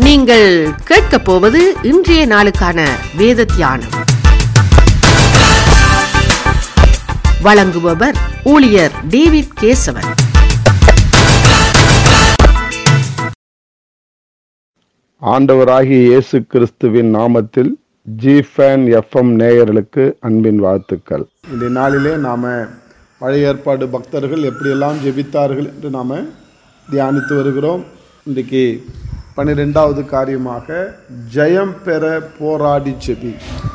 நீங்கள் கேட்கப் போவது இன்றைய நாளுக்கான வேத தியானம் வழங்குபவர் ஊழியர் டேவிட் கேசவன் ஆண்டவராகிய இயேசு கிறிஸ்துவின் நாமத்தில் ஜிஃபேன் எஃப்எம் நேயர்களுக்கு அன்பின் வாழ்த்துக்கள் இந்த நாளிலே நாம் பழைய ஏற்பாடு பக்தர்கள் எப்படியெல்லாம் ஜெபித்தார்கள் என்று நாம் தியானித்து வருகிறோம் இன்றைக்கு பன்னிரெண்டாவது காரியமாக ஜெயம் பெற போராடி ஜெபி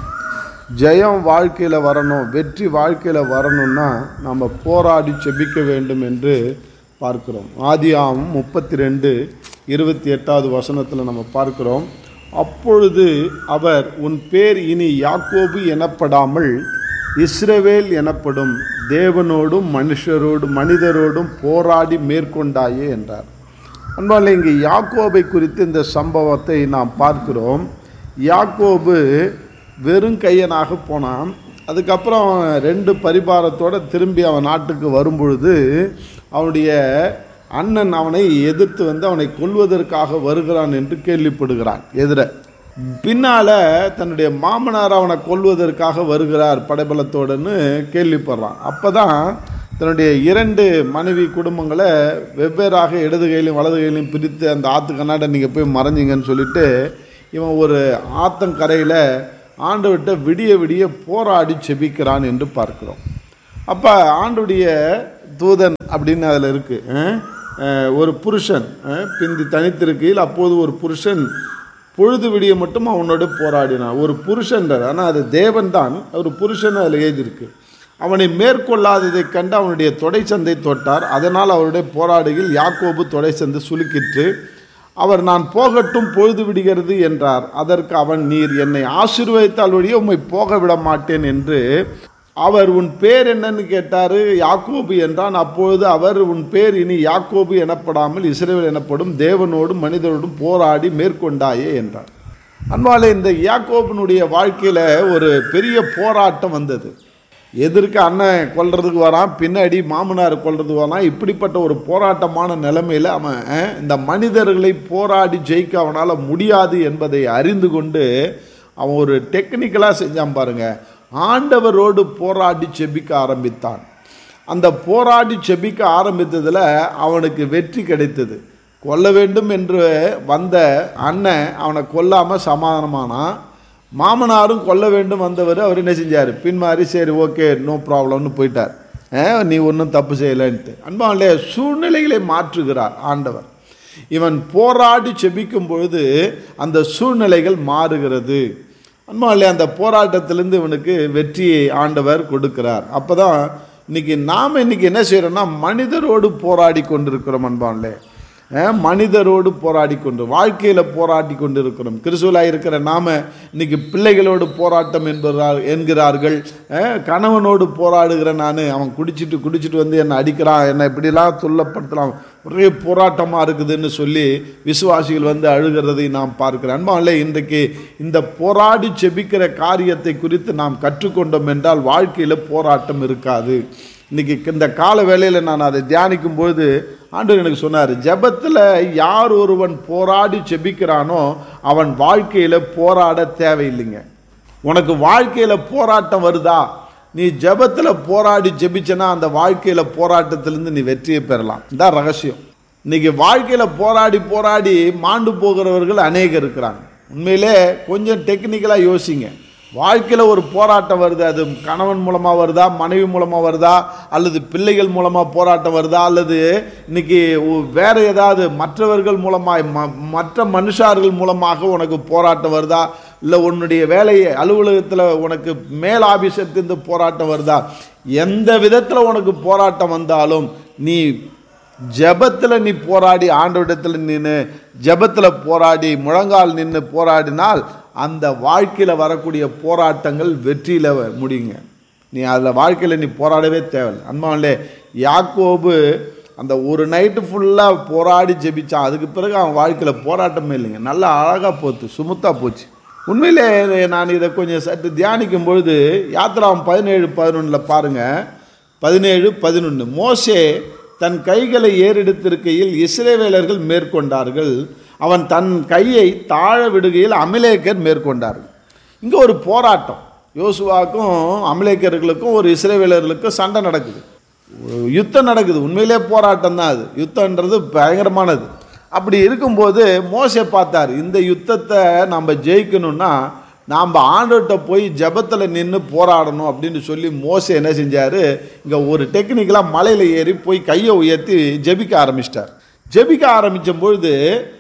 ஜெயம் வாழ்க்கையில் வரணும் வெற்றி வாழ்க்கையில் வரணும்னா நம்ம போராடி செபிக்க வேண்டும் என்று பார்க்கிறோம் ஆதியாம் முப்பத்தி ரெண்டு இருபத்தி எட்டாவது வசனத்தில் நம்ம பார்க்கிறோம் அப்பொழுது அவர் உன் பேர் இனி யாக்கோபு எனப்படாமல் இஸ்ரவேல் எனப்படும் தேவனோடும் மனுஷரோடும் மனிதரோடும் போராடி மேற்கொண்டாயே என்றார் அன்பால் இங்கு யாக்கோபை குறித்து இந்த சம்பவத்தை நாம் பார்க்கிறோம் யாக்கோபு வெறும் கையனாக போனான் அதுக்கப்புறம் ரெண்டு பரிபாரத்தோடு திரும்பி அவன் நாட்டுக்கு வரும்பொழுது அவனுடைய அண்ணன் அவனை எதிர்த்து வந்து அவனை கொல்வதற்காக வருகிறான் என்று கேள்விப்படுகிறான் எதிர பின்னால் தன்னுடைய மாமனார் அவனை கொல்வதற்காக வருகிறார் படைபலத்தோடுன்னு கேள்விப்படுறான் அப்போ தான் தன்னுடைய இரண்டு மனைவி குடும்பங்களை வெவ்வேறாக இடது கையிலையும் வலது கையிலையும் பிரித்து அந்த ஆற்று கண்ணாட நீங்கள் போய் மறைஞ்சிங்கன்னு சொல்லிட்டு இவன் ஒரு ஆத்தங்கரையில் ஆண்டவர்கிட்ட விடிய விடிய போராடி செபிக்கிறான் என்று பார்க்கிறோம் அப்போ ஆண்டுடைய தூதன் அப்படின்னு அதில் இருக்குது ஒரு புருஷன் அஹ், பிந்தி தனித்திருக்கையில் அப்போது ஒரு புருஷன் பொழுது விடிய மட்டும் அவனோடு போராடினான் ஒரு புருஷன்றார் ஆனால் அது தேவன் தான் ஒரு புருஷன் அதில் எழுதியிருக்கு அவனை மேற்கொள்ளாததைக் கண்டு அவனுடைய தொடை சந்தை தொட்டார் அதனால் அவருடைய போராடுகையில் யாக்கோபு தொடை சந்தை சுலுக்கிற்று அவர் நான் போகட்டும் பொழுது விடுகிறது என்றார் அதற்கு அவன் நீர் என்னை ஆசீர்வதித்தால் வழியே உம்மை போக விட மாட்டேன் என்று அவர் உன் பேர் என்னன்னு கேட்டார் யாக்கோபு என்றான் அப்பொழுது அவர் உன் பேர் இனி யாக்கோபு எனப்படாமல் இஸ்ரேல் எனப்படும் தேவனோடும் மனிதரோடும் போராடி மேற்கொண்டாயே என்றார் அன்பாலே இந்த யாக்கோபினுடைய வாழ்க்கையில் ஒரு பெரிய போராட்டம் வந்தது எதிர்க்க அண்ணன் கொல்றதுக்கு வரான் பின்னாடி மாமனார் கொல்றதுக்கு வரான் இப்படிப்பட்ட ஒரு போராட்டமான நிலைமையில் அவன் அஹ், இந்த மனிதர்களை போராடி ஜெயிக்க அவனால் முடியாது என்பதை அறிந்து கொண்டு அவன் ஒரு டெக்னிக்கலாக செஞ்சான் பாருங்க ஆண்டவரோடு போராடி செபிக்க ஆரம்பித்தான் அந்த போராடி செபிக்க ஆரம்பித்ததில் அவனுக்கு வெற்றி கிடைத்தது கொல்ல வேண்டும் என்று வந்த அண்ணன் அவனை கொல்லாமல் சமாதானமானான் மாமனாரும் கொல்ல வேண்டும் வந்தவர் அவர் என்ன செஞ்சார் பின்மாறி சரி ஓகே நோ ப்ராப்ளம்னு போயிட்டார் அஹ், நீ ஒன்றும் தப்பு செய்யலைன்ட்டு அன்பாலே சூழ்நிலைகளை மாற்றுகிறார் ஆண்டவர் இவன் போராடி செபிக்கும் பொழுது அந்த சூழ்நிலைகள் மாறுகிறது அன்பாலே அந்த போராட்டத்திலேருந்து இவனுக்கு வெற்றியை ஆண்டவர் கொடுக்கிறார் அப்போ தான் இன்னைக்கு நாம் இன்னைக்கு என்ன செய்கிறோம்னா மனிதரோடு போராடி கொண்டிருக்கிறோம் அன்பான்லே அஹ், மனிதரோடு போராடி கொண்டு வாழ்க்கையில் போராடி கொண்டு இருக்கிறோம் கிறிஸ்துவலாக இருக்கிற நாம இன்னைக்கு பிள்ளைகளோடு போராட்டம் என்பதார் என்கிறார்கள் அஹ், கணவனோடு போராடுகிற நான் அவன் குடிச்சிட்டு குடிச்சிட்டு வந்து என்னை அடிக்கிறான் என்னை இப்படிலாம் துள்ளப்படுத்தலாம் ஒரே போராட்டமாக இருக்குதுன்னு சொல்லி விசுவாசிகள் வந்து அழுகிறதை நாம் பார்க்கிறோம் அன்பாலே இன்றைக்கு இந்த போராடி செபிக்கிற காரியத்தை குறித்து நாம் கற்றுக்கொண்டோம் என்றால் வாழ்க்கையில் போராட்டம் இருக்காது இன்னைக்கு இந்த கால வேளையில் நான் அதை தியானிக்கும் பொழுது ஆண்டவர் எனக்கு சொன்னார் ஜெபத்தில் யார் ஒருவன் போராடி செபிக்கிறானோ அவன் வாழ்க்கையில் போராட தேவையில்லைங்க உனக்கு வாழ்க்கையில் போராட்டம் வருதா நீ ஜெபத்தில் போராடி ஜெபிச்சனா அந்த வாழ்க்கையில் போராட்டத்திலேருந்து நீ வெற்றியை பெறலாம் இதான் ரகசியம் இன்னைக்கு வாழ்க்கையில் போராடி போராடி மாண்டு போகிறவர்கள் அநேகம் இருக்கிறாங்க உண்மையிலே கொஞ்சம் டெக்னிக்கலாக யோசிங்க வாழ்க்கையில் ஒரு போராட்டம் வருது அது கணவன் மூலமாக வருதா மனைவி மூலமாக வருதா அல்லது பிள்ளைகள் மூலமாக போராட்டம் வருதா அல்லது இன்னைக்கு ஒ- வேற ஏதாவது மற்றவர்கள் மூலமாக ம- மற்ற மனுஷார்கள் மூலமாக உனக்கு போராட்டம் வருதா இல்லை உன்னுடைய வேலை அலுவலகத்தில் உனக்கு மேல் ஆபீசத்திலிருந்து போராட்டம் வருதா எந்த விதத்தில் உனக்கு போராட்டம் வந்தாலும் நீ ஜெபத்தில் நீ போராடி ஆண்டவரிடத்தில் நின்று ஜெபத்தில் போராடி முழங்கால் நின்று போராடினால் அந்த வாழ்க்கையில் வரக்கூடிய போராட்டங்கள் வெற்றியில் முடியுங்க நீ அதில் வாழ்க்கையில் நீ போராடவே தேவையில்லை அன்பாவிலே யாக்கோபு அந்த ஒரு நைட்டு ஃபுல்லாக போராடி ஜெபிச்சான் அதுக்கு பிறகு அவன் வாழ்க்கையில் போராட்டமே இல்லைங்க நல்லா அழகாக போச்சு சுமுத்தாக போச்சு உண்மையிலே நான் இதை கொஞ்சம் சற்று தியானிக்கும் பொழுது யாத்திராம் பதினேழு பதினொன்றில் பாருங்கள் பதினேழு பதினொன்று மோசே தன் கைகளை ஏறெடுத்திருக்கையில் இஸ்ரேவேலர்கள் மேற்கொண்டார்கள் அவன் தன் கையை தாழ விடுகையில் அமிலேக்கர் மேற்கொண்டார்கள் இங்கே ஒரு போராட்டம் யோசுவாக்கும் அமலேக்கர்களுக்கும் ஒரு இஸ்ரேவேலர்களுக்கும் சண்டை நடக்குது ஒரு யுத்தம் நடக்குது உண்மையிலே போராட்டம் தான் அது யுத்தம்ன்றது பயங்கரமானது அப்படி இருக்கும்போது மோசே பார்த்தார் இந்த யுத்தத்தை நம்ம ஜெயிக்கணும்னா நாம் ஆண்டவர்கிட்ட போய் ஜெபத்தில் நின்று போராடணும் அப்படின்னு சொல்லி மோசே என்ன செஞ்சார் இங்கே ஒரு டெக்னிக்கலாக மலையில் ஏறி போய் கையை உயர்த்தி ஜெபிக்க ஆரம்பிச்சிட்டார் ஜெபிக்க ஆரம்பித்த பொழுது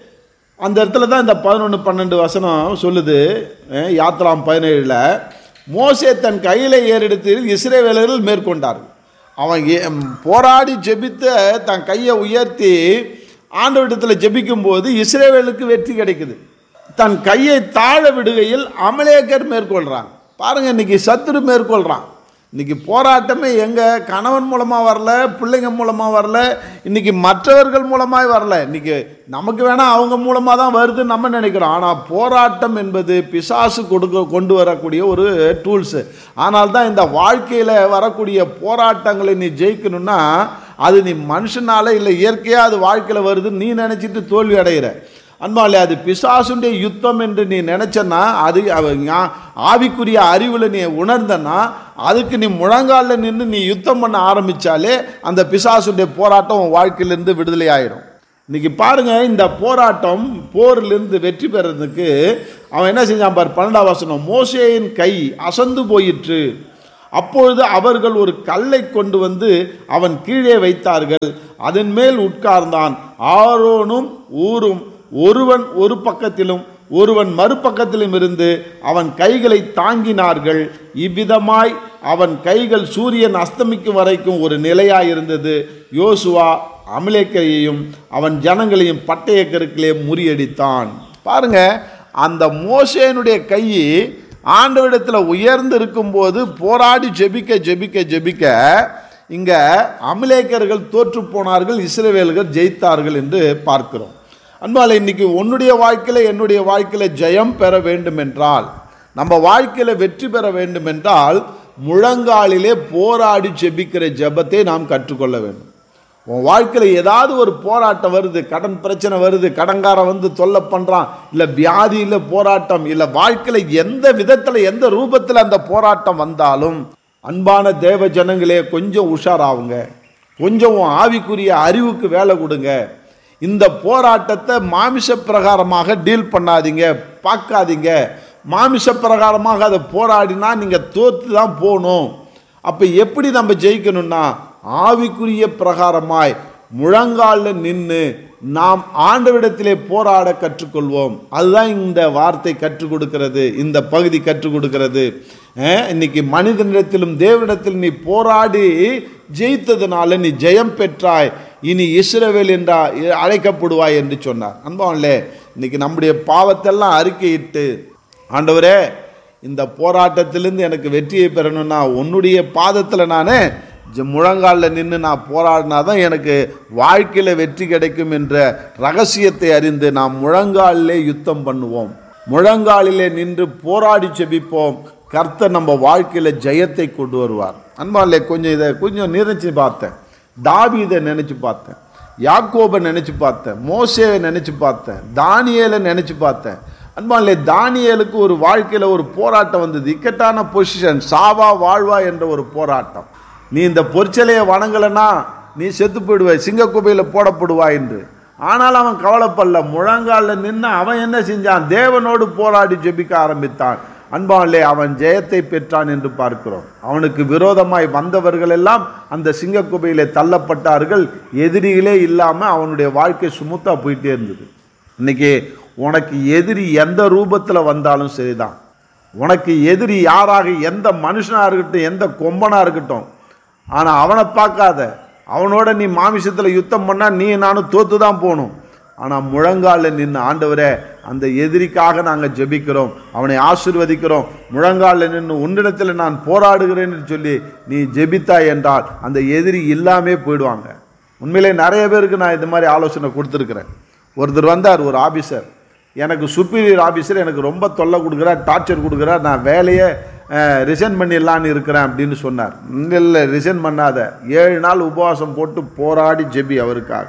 அந்த இடத்துல தான் இந்த பதினொன்று பன்னெண்டு வசனம் சொல்லுது அஹ், யாத்ராம் பதினேழில் மோசே தன் கையில் ஏறெடுத்து இஸ்ரேவேலர்கள் மேற்கொண்டார்கள் அவன் ஏ- போராடி ஜெபித்த தன் கையை உயர்த்தி ஆண்டவரிடத்தில் ஜெபிக்கும்போது இஸ்ரேவேலுக்கு வெற்றி கிடைக்குது தன் கையை தாழ விடுகையில் அமலேக்கர் மேற்கொள்கிறான் பாருங்க இன்னைக்கு சத்துரு மேற்கொள்கிறான் இன்னைக்கு போராட்டமே எங்க கணவன் மூலமா வரல பிள்ளைங்க மூலமா வரல இன்னைக்கு மற்றவர்கள் மூலமாய் வரல இன்னைக்கு நமக்கு வேணா அவங்க மூலமா தான் வருதுன்னு நம்ம நினைக்கிறோம் ஆனா போராட்டம் என்பது பிசாசு கொடுக்க கொண்டு வரக்கூடிய ஒரு டூல்ஸ் ஆனால் தான் இந்த வாழ்க்கையில வரக்கூடிய போராட்டங்களை நீ ஜெயிக்கணும்னா அது நீ மனுஷனால இல்லை இயற்கையா அது வாழ்க்கையில வருதுன்னு நீ நினைச்சிட்டு தோல்வி அடைகிற அன்பாலே அது பிசாசுடைய யுத்தம் என்று நீ நினைச்சன்னா அது அவ- ஞா- ஆவிக்குரிய அறிவில் நீ உணர்ந்தன்னா அதுக்கு நீ முழங்காலில் நின்று நீ யுத்தம் பண்ண ஆரம்பிச்சாலே அந்த பிசாசுடைய போராட்டம் உன் வாழ்க்கையிலிருந்து விடுதலை ஆயிடும் இன்னைக்கு பாருங்க இந்த போராட்டம் போரிலிருந்து வெற்றி பெறதுக்கு அவன் என்ன செஞ்சான் பார் பன்னெண்டாம் வசனம் மோசேயின் கை அசந்து போயிற்று அப்பொழுது அவர்கள் ஒரு கல்லை கொண்டு வந்து அவன் கீழே வைத்தார்கள் அதன் மேல் உட்கார்ந்தான் ஆரோனும் ஊரும் ஒருவன் ஒரு பக்கத்திலும் ஒருவன் மறுபக்கத்திலும் இருந்து அவன் கைகளை தாங்கினார்கள் இவ்விதமாய் அவன் கைகள் சூரியன் அஸ்தமிக்கும் வரைக்கும் ஒரு நிலையாயிருந்தது யோசுவா அமலேக்கையையும் அவன் ஜனங்களையும் பட்டய கருக்கிலே முறியடித்தான் பாருங்க அந்த மோசேனுடைய கை ஆண்டவரிடத்தில் உயர்ந்து இருக்கும்போது போராடி ஜெபிக்க ஜெபிக்க ஜெபிக்க இங்க அமலேக்கர்கள் தோற்று போனார்கள் இஸ்ரவேல்கள் ஜெயித்தார்கள் என்று பார்க்கிறோம் அன்பால இன்னைக்கு உன்னுடைய வாழ்க்கையில என்னுடைய வாழ்க்கையில ஜெயம் பெற வேண்டும் என்றால் நம்ம வாழ்க்கையில வெற்றி பெற வேண்டும் என்றால் முழங்காலிலே போராடி ஜெபிக்கிற ஜெபத்தை நாம் கற்றுக்கொள்ள வேண்டும் உன் வாழ்க்கையில் ஏதாவது ஒரு போராட்டம் வருது கடன் பிரச்சனை வருது கடன்காரன் வந்து தொல்லை பண்ணுறான் இல்லை வியாதியில் போராட்டம் இல்லை வாழ்க்கையில் எந்த விதத்தில் எந்த ரூபத்தில் அந்த போராட்டம் வந்தாலும் அன்பான தேவ ஜனங்களே கொஞ்சம் உஷாராவுங்க கொஞ்சம் உன் ஆவிக்குரிய அறிவுக்கு வேலை கொடுங்க இந்த போராட்டத்தை மாமிச பிரகாரமாக டீல் பண்ணாதீங்க பார்க்காதீங்க மாமிச பிரகாரமாக அதை போராடினா நீங்கள் தோத்து தான் போகணும் அப்போ எப்படி நம்ம ஜெயிக்கணும்னா ஆவிக்குரிய பிரகாரமாய் முழங்காலில் நின்று நாம் ஆண்டவிடத்திலே போராட கற்றுக்கொள்வோம் அதுதான் இந்த வார்த்தை கற்றுக் கொடுக்கிறது இந்த பகுதி கற்றுக் கொடுக்கிறது அஹ், இன்னைக்கு மனிதனிடத்திலும் தேவனிடத்திலும் நீ போராடி ஜெயித்ததுனால நீ ஜெயம் பெற்றாய் இனி இஸ்ரவேல் என்றா அழைக்கப்படுவாய் என்று சொன்னார் அன்பான்லே இன்னைக்கு நம்முடைய பாவத்தெல்லாம் அறிக்கையிட்டு ஆண்டவரே இந்த போராட்டத்திலிருந்து எனக்கு வெற்றியை பெறணும்னா உன்னுடைய பாதத்தில் நான் முழங்காலில் நின்று நான் போராடினா தான் எனக்கு வாழ்க்கையில் வெற்றி கிடைக்கும் என்ற ரகசியத்தை அறிந்து நாம் முழங்காலிலே யுத்தம் பண்ணுவோம் முழங்காலிலே நின்று போராடி செபிப்போம் கர்த்தர் நம்ம வாழ்க்கையில் ஜெயத்தை கொண்டு வருவார் அன்பாலே கொஞ்சம் இதை கொஞ்சம் நினைச்சு பார்த்தேன் தாவீதை நினைச்சு பார்த்தேன் யாக்கோபை நினைச்சு பார்த்தேன் மோசேவை நினைச்சு பார்த்தேன் தானியேலை நினைச்சு பார்த்தேன் அன்பாலே தானியேலுக்கு ஒரு வாழ்க்கையில் ஒரு போராட்டம் வந்தது இக்கட்டான பொசிஷன் சாவா வாழ்வா என்ற ஒரு போராட்டம் நீ இந்த பொற்சிலையை வணங்கலைன்னா நீ செத்து போயிடுவாய் சிங்கக்குபையில் போடப்படுவாய் என்று ஆனால் அவன் கவலைப்படல முழங்காலில் நின்று அவன் என்ன செஞ்சான் தேவனோடு போராடி ஜெபிக்க ஆரம்பித்தான் அன்பாலே அவன் ஜெயத்தை பெற்றான் என்று பார்க்கிறோம் அவனுக்கு விரோதமாய் வந்தவர்கள் எல்லாம் அந்த சிங்கக்குபையிலே தள்ளப்பட்டார்கள் எதிரிகளே இல்லாமல் அவனுடைய வாழ்க்கை சுமுத்தா போயிட்டே இருந்தது இன்னைக்கு உனக்கு எதிரி எந்த ரூபத்தில் வந்தாலும் சரிதான் உனக்கு எதிரி யாராக எந்த மனுஷனாக இருக்கட்டும் எந்த கொம்பனாக இருக்கட்டும் ஆனால் அவனை பார்க்காத அவனோட நீ மாமிசத்தில் யுத்தம் பண்ணால் நீ நானும் தோத்து தான் போகணும் ஆனால் முழங்காலில் நின்று ஆண்டவரே அந்த எதிரிக்காக நாங்கள் ஜெபிக்கிறோம் அவனை ஆசிர்வதிக்கிறோம் முழங்காலில் நின்று உன்னிடத்தில் நான் போராடுகிறேன்னு சொல்லி நீ ஜெபித்தாய் என்றால் அந்த எதிரி இல்லாமே போயிடுவாங்க உண்மையிலே நிறைய பேருக்கு நான் இந்த மாதிரி ஆலோசனை கொடுத்துருக்குறேன் ஒருத்தர் வந்தார் ஒரு ஆபீசர் எனக்கு சுப்பீரியர் ஆஃபீஸர் எனக்கு ரொம்ப தொல்லை கொடுக்குறார் டார்ச்சர் கொடுக்குறார் நான் வேலையை ரிசைன் பண்ணிடலான்னு இருக்கிறேன் அப்படின்னு சொன்னார் இல்லை இல்லை ரிசைன் பண்ணாத ஏழு நாள் உபவாசம் போட்டு போராடி ஜெபி அவருக்காக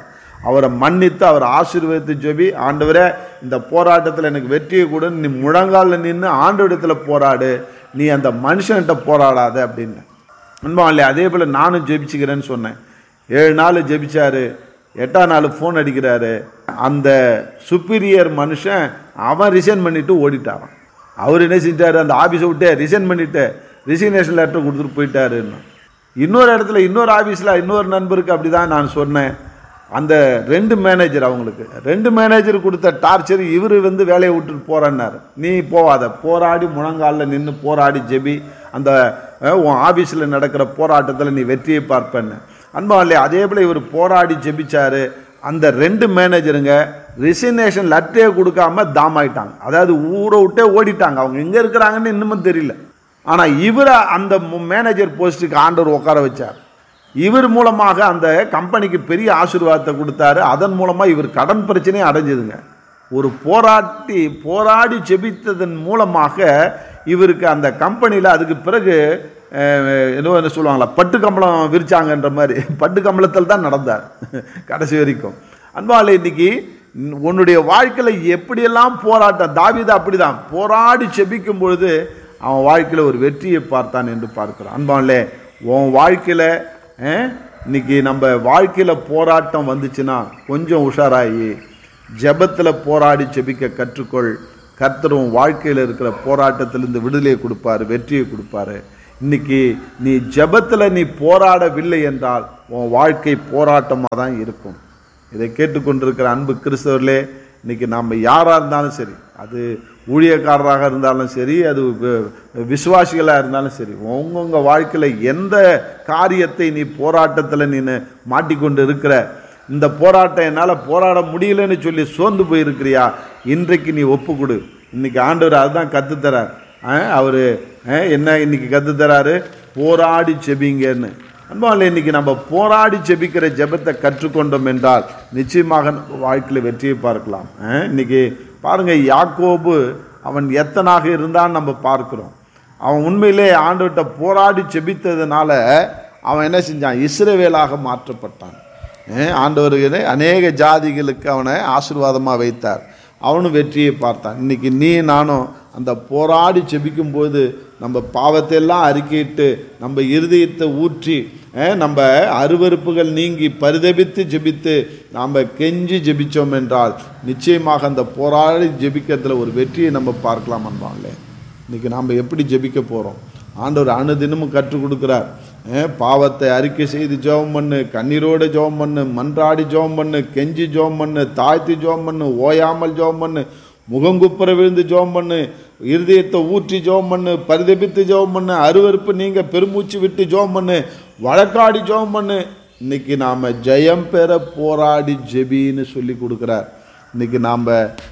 அவரை மன்னித்து அவரை ஆசீர்வதித்து ஜெபி ஆண்டவரே இந்த போராட்டத்தில் எனக்கு வெற்றியை கொடு நீ முழங்காலில் நின்று ஆண்டவரிடத்தில் போராடு நீ அந்த மனுஷன்கிட்ட போராடாத அப்படின்னு அன்பா இல்லையா அதே போல் நானும் ஜெபிச்சுக்கிறேன்னு சொன்னேன் ஏழு நாள் ஜெபிச்சாரு எட்டாம் நாள் ஃபோன் அடிக்கிறாரு அந்த சுப்பீரியர் மனுஷன் அவன் ரிசைன் பண்ணிட்டு ஓடிட்டாரான் அவர் என்ன செஞ்சாரு அந்த ஆஃபீஸை விட்டு ரிசைன் பண்ணிட்டு ரிசிக்னேஷன் லெட்டர் கொடுத்துட்டு போயிட்டாருன்னு இன்னொரு இடத்துல இன்னொரு ஆஃபீஸில் இன்னொரு நண்பருக்கு அப்படி தான் நான் சொன்னேன் அந்த ரெண்டு மேனேஜர் அவங்களுக்கு ரெண்டு மேனேஜர் கொடுத்த டார்ச்சர் இவர் வந்து வேலையை விட்டுட்டு போறேன்னாரு நீ போவாத போராடி முழங்காலில் நின்று போராடி ஜெபி அந்த அஹ், உன் ஆஃபீஸில் நடக்கிற போராட்டத்தில் நீ வெற்றியை பார்ப்பேன்னு அன்பா இல்லையா அதே போல் இவர் போராடி ஜெபிச்சாரு அந்த ரெண்டு மேனேஜருங்க ரிசிக்னேஷன் லெட்டரே கொடுக்காம தாம் ஆயிட்டாங்க அதாவது ஊரை விட்டே ஓடிட்டாங்க அவங்க எங்கே இருக்கிறாங்கன்னு இன்னமும் தெரியல ஆனால் இவரை அந்த மேனேஜர் போஸ்ட்டுக்கு ஆண்டவர் உட்கார வச்சார் இவர் மூலமாக அந்த கம்பெனிக்கு பெரிய ஆசீர்வாதத்தை கொடுத்தாரு அதன் மூலமாக இவர் கடன் பிரச்சனையை அடைஞ்சதுங்க ஒரு போராட்டி போராடி ஜெபித்ததன் மூலமாக இவருக்கு அந்த கம்பெனியில் அதுக்கு பிறகு அஹ், ஏதோ என்ன சொல்லுவாங்களா பட்டு கம்பளம் விரிச்சாங்கன்ற மாதிரி பட்டு கம்பளத்தில் தான் நடந்தார் கடைசி வரைக்கும் அன்பாலே இன்னைக்கு உன்னுடைய வாழ்க்கையில் எப்படியெல்லாம் போராட்டம் தாவீது அப்படிதான் போராடி செபிக்கும் பொழுது அவன் வாழ்க்கையில் ஒரு வெற்றியை பார்த்தான் என்று பார்க்கிறான் அன்பாலே உன் வாழ்க்கையில் அஹ், இன்னைக்கு நம்ம வாழ்க்கையில் போராட்டம் வந்துச்சுன்னா கொஞ்சம் உஷாராகி ஜெபத்தில் போராடி செபிக்க கற்றுக்கொள் கர்த்தர் உன் வாழ்க்கையில் இருக்கிற போராட்டத்திலிருந்து விடுதலையை கொடுப்பாரு வெற்றியை கொடுப்பாரு இன்னைக்கு நீ ஜெபத்தில் நீ போராடவில்லை என்றால் உன் வாழ்க்கை போராட்டமாக தான் இருக்கும் இதை கேட்டுக்கொண்டிருக்கிற அன்பு கிறிஸ்தவர்களே இன்னைக்கு நாம் யாராக இருந்தாலும் சரி அது ஊழியக்காரராக இருந்தாலும் சரி அது விசுவாசிகளாக இருந்தாலும் சரி உங்கவுங்க வாழ்க்கையில் எந்த காரியத்தை நீ போராட்டத்தில் நீ மாட்டிக்கொண்டு இருக்கிற இந்த போராட்டம் என்னால் போராட முடியலன்னு சொல்லி சோர்ந்து போயிருக்கிறியா இன்றைக்கு நீ ஒப்பு கொடு இன்னைக்கு ஆண்டவர் அதுதான் கற்றுத்தரார் அவர் என்ன இன்னைக்கு கற்றுத்தராரு போராடி செபிங்கன்னு அன்பாவில் இன்னைக்கு நம்ம போராடி ஜெபிக்கிற ஜெபத்தை கற்றுக்கொண்டோம் என்றால் நிச்சயமாக நம்ம வாழ்க்கையில் வெற்றியை பார்க்கலாம் அஹ், இன்னைக்கு பாருங்க யாக்கோபு அவன் எத்தனாக இருந்தான்னு நம்ம பார்க்கிறோம் அவன் உண்மையிலே ஆண்டவர்கிட்ட போராடி ஜெபித்ததுனால அவன் என்ன செஞ்சான் இஸ்ரவேலாக மாற்றப்பட்டான் அஹ், ஆண்டவர் அநேக ஜாதிகளுக்கு அவனை ஆசீர்வாதமாக வைத்தார் அவனும் வெற்றியை பார்த்தான் இன்னைக்கு நீ நானும் அந்த போராடி செபிக்கும்போது நம்ம பாவத்தை எல்லாம் அறிக்கையிட்டு நம்ம இருதயத்தை ஊற்றி அஹ், நம்ம அருவருப்புகள் நீங்கி பரிதபித்து ஜெபித்து நாம் கெஞ்சி ஜெபிச்சோம் என்றால் நிச்சயமாக அந்த போராடி ஜெபிக்கிறதுல ஒரு வெற்றியை நம்ம பார்க்கலாம் அன்பாங்களே இன்னைக்கு நாம் எப்படி ஜெபிக்க போகிறோம் ஆண்டவர் அனுதினமும் கற்றுக் கொடுக்குறார் அஹ், பாவத்தை அறிக்கை செய்து ஜெபம் பண்ணு கண்ணீரோடு ஜெபம் பண்ணு மன்றாடி ஜெபம் பண்ணு கெஞ்சி ஜெபம் பண்ணு தாழ்த்தி ஜெபம் பண்ணு ஓயாமல் ஜெபம் பண்ணு முகங்குப்புற விழுந்து ஜெபம் பண்ணு இருதயத்தை ஊற்றி ஜெபம் பண்ணு பரிதபித்து ஜெபம் பண்ணு அருவருப்பு நீங்க பெருமூச்சு விட்டு ஜெபம் பண்ணு வழக்காடி ஜெபம் பண்ணு இன்னைக்கு நாம ஜெயம் பெற போராடி ஜெபின்னு சொல்லி கொடுக்குறார் இன்னைக்கு நாம்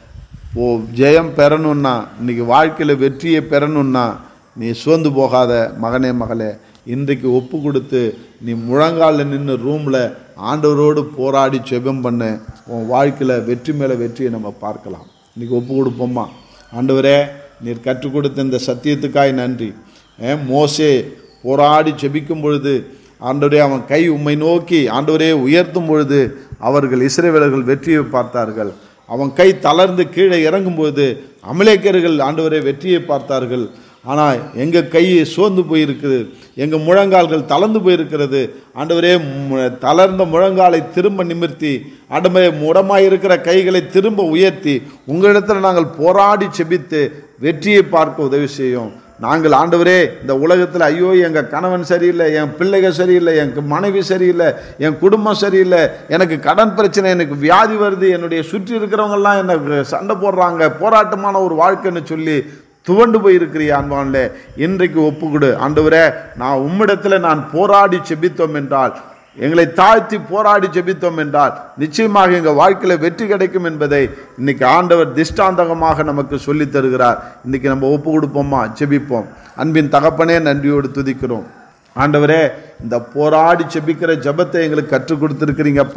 ஓ ஜெயம் பெறணும்னா இன்னைக்கு வாழ்க்கையில் வெற்றியை பெறணும்னா நீ சோர்ந்து போகாத மகனே மகளே இன்றைக்கு ஒப்பு கொடுத்து நீ முழங்காலில் நின்று ரூமில் ஆண்டவரோடு போராடி ஜெபம் பண்ணு உன் வாழ்க்கையில் வெற்றி மேலே வெற்றியை நம்ம பார்க்கலாம் இன்னைக்கு ஒப்பு கொடுப்போமா ஆண்டவரே நீர் கற்றுக் கொடுத்த இந்த சத்தியத்துக்காய் நன்றி ஏ, மோசே போராடி ஜெபிக்கும் பொழுது ஆண்டவரே அவன் கை உம்மை நோக்கி ஆண்டவரே உயர்த்தும் பொழுது அவர்கள் இஸ்ரவேலர்கள் வெற்றியை பார்த்தார்கள் அவன் கை தளர்ந்து கீழே இறங்கும்போது அமலேக்கர்கள் ஆண்டவரே வெற்றியை பார்த்தார்கள் ஆனால் எங்கள் கை சோர்ந்து போயிருக்குது எங்கள் முழங்கால்கள் தளர்ந்து போயிருக்கிறது ஆண்டவரே மு- தளர்ந்த முழங்காலை திரும்ப நிமிர்த்தி ஆண்டவரே முடமாய் இருக்கிற கைகளை திரும்ப உயர்த்தி உங்களிடத்தில் நாங்கள் போராடி செபித்து வெற்றியை பார்க்க உதவி செய்யும் நாங்கள் ஆண்டவரே இந்த உலகத்தில் ஐயோ எங்கள் கணவன் சரியில்லை என் பிள்ளைகள் சரியில்லை என் மனைவி சரியில்லை என் குடும்பம் சரியில்லை எனக்கு கடன் பிரச்சனை எனக்கு வியாதி வருது என்னுடைய சுற்றி இருக்கிறவங்கெல்லாம் எனக்கு சண்டை போடுறாங்க போராட்டமான ஒரு வாழ்க்கைன்னு சொல்லி துவண்டு போயிருக்கிறியா அன்பான்லே இன்றைக்கு ஒப்புக்கொடு ஆண்டவரே நான் உம்மிடத்தில் நான் போராடி செபித்தோம் என்றால் எங்களை தாழ்த்தி போராடி ஜெபித்தோம் என்றால் நிச்சயமாக எங்கள் வாழ்க்கையில் வெற்றி கிடைக்கும் என்பதை இன்னைக்கு ஆண்டவர் திஷ்டாந்தகமாக நமக்கு சொல்லித் தருகிறார் இன்னைக்கு நம்ம ஒப்பு கொடுப்போமா ஜெபிப்போம் அன்பின் தகப்பனே நன்றியோடு துதிக்கிறோம் ஆண்டவரே இந்த போராடி செபிக்கிற ஜெபத்தை எங்களுக்கு கற்றுக் கொடுத்துருக்கிறீங்கப்பா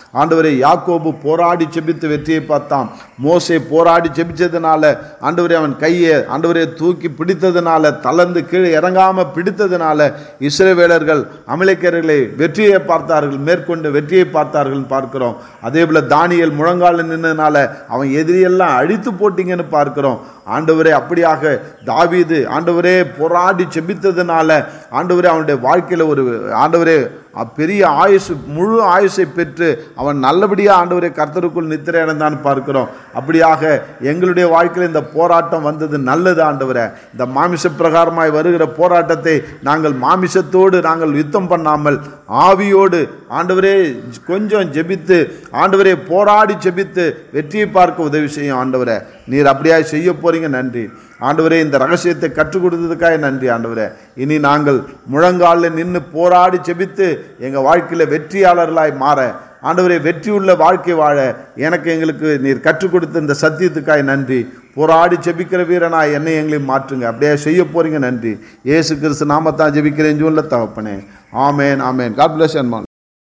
ஆண்டவரே யாக்கோபு போராடி செபித்து வெற்றியை பார்த்தான் மோசே போராடி செபிச்சதுனால ஆண்டவரே அவன் கையை ஆண்டவரே தூக்கி பிடித்ததுனால தளர்ந்து கீழே இறங்காம பிடித்ததுனால இஸ்ரவேலர்கள் அமலேக்கர்களை வெற்றியை பார்த்தார்கள் மேற்கொண்டு வெற்றியை பார்த்தார்கள் பார்க்கிறோம் அதே போல தானியல் முழங்கால நின்னதுனால அவன் எதிரியெல்லாம் அழித்து போட்டீங்கன்னு பார்க்கிறோம் ஆண்டவரே அப்படியாக தாவீது ஆண்டவரே போராடி செபித்ததுனால ஆண்டவரே அவனுடைய வாழ்க்கையில் ஒரு ஆண்டவரே அ- பெரிய ஆயுசு முழு ஆயுசை பெற்று அவன் நல்லபடியாக ஆண்டவரே கர்த்தருக்குள் நித்திரை அடைந்தான் பார்க்கிறோம் அப்படியாக எங்களுடைய வாழ்க்கையில் இந்த போராட்டம் வந்தது நல்லது ஆண்டவரே இந்த மாமிச பிரகாரமாய் வருகிற போராட்டத்தை நாங்கள் மாமிசத்தோடு நாங்கள் யுத்தம் பண்ணாமல் ஆவியோடு ஆண்டவரே கொஞ்சம் ஜெபித்து ஆண்டவரே போராடி ஜெபித்து வெற்றியை பார்க்க உதவி செய்யும் ஆண்டவரே நீர் அப்படியா செய்ய போறீங்க நன்றி ஆண்டவரே இந்த ரகசியத்தை கற்றுக் கொடுத்ததுக்காக நன்றி ஆண்டவரே இனி நாங்கள் முழங்காலில் நின்று போராடி செபித்து எங்கள் வாழ்க்கையில் வெற்றியாளர்களாய் மாற ஆண்டவரே வெற்றியுள்ள வாழ்க்கை வாழ எனக்கு எங்களுக்கு நீர் கற்றுக் கொடுத்த இந்த சத்தியத்துக்காய் நன்றி போராடி செபிக்கிற வீரனாய் என்னை எங்களையும் மாற்றுங்க அப்படியே செய்ய போறீங்க நன்றி இயேசு கிறிஸ்து நாமத்தான் ஜெபிக்கிறேன் ஜூன்ல தகப்பனே ஆமேன் ஆமேன் காட் பிளஸ் அன்மான்